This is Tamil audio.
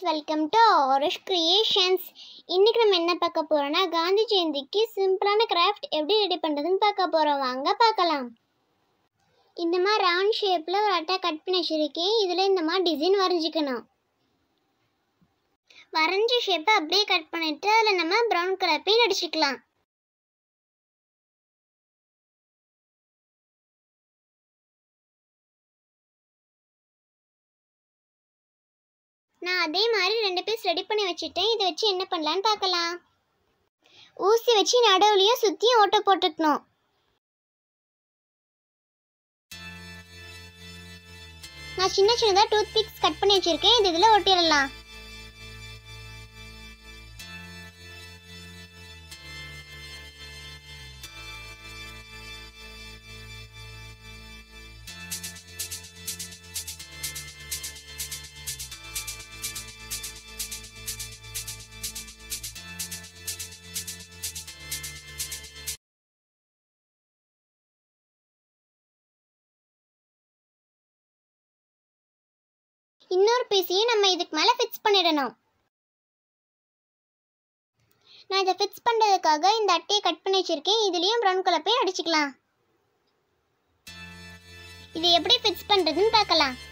வெல்கம் டு ஆரிஷ் கிரியேஷன்ஸ் இன்றைக்கி நம்ம என்ன பார்க்க போகிறோம்னா காந்தி ஜெயந்திக்கு சிம்பிளான கிராஃப்ட் எப்படி ரெடி பண்ணுறதுன்னு பார்க்க போகிறோம் வாங்க பார்க்கலாம் இந்த மாதிரி ரவுண்ட் ஷேப்பில் ஒரு அட்டை கட் பண்ணி வச்சுருக்கேன் இதில் இந்த மாதிரி டிசைன் வரைஞ்சிக்கணும் வரைஞ்ச ஷேப்பை அப்படியே கட் பண்ணிவிட்டு அதில் நம்ம ப்ரௌன் கலர் பெயிண்ட் அடிச்சுக்கலாம் நான் அதே மாதிரி ரெண்டு பீஸ் ரெடி பண்ணி வச்சுட்டேன் இதை வச்சு என்ன பண்ணலான்னு பார்க்கலாம் ஊசி வச்சு நடுவுலையும் சுற்றியும் ஓட்டை போட்டுக்கணும் நான் சின்ன சின்னதாக டூத் பிக்ஸ் கட் பண்ணி வச்சுருக்கேன் இது இதில் ஒட்டிடலாம் இன்னொரு பீஸையும் நம்ம இதுக்கு மேலே ஃபிக்ஸ் பண்ணிடணும் நான் இதை ஃபிக்ஸ் பண்ணுறதுக்காக இந்த அட்டையை கட் பண்ணி வச்சுருக்கேன் இதுலேயும் ப்ரௌன் கலர் போய் அடிச்சுக்கலாம் இது எப்படி ஃபிக்ஸ் பண்ணுறதுன்னு பார்க்கலாம்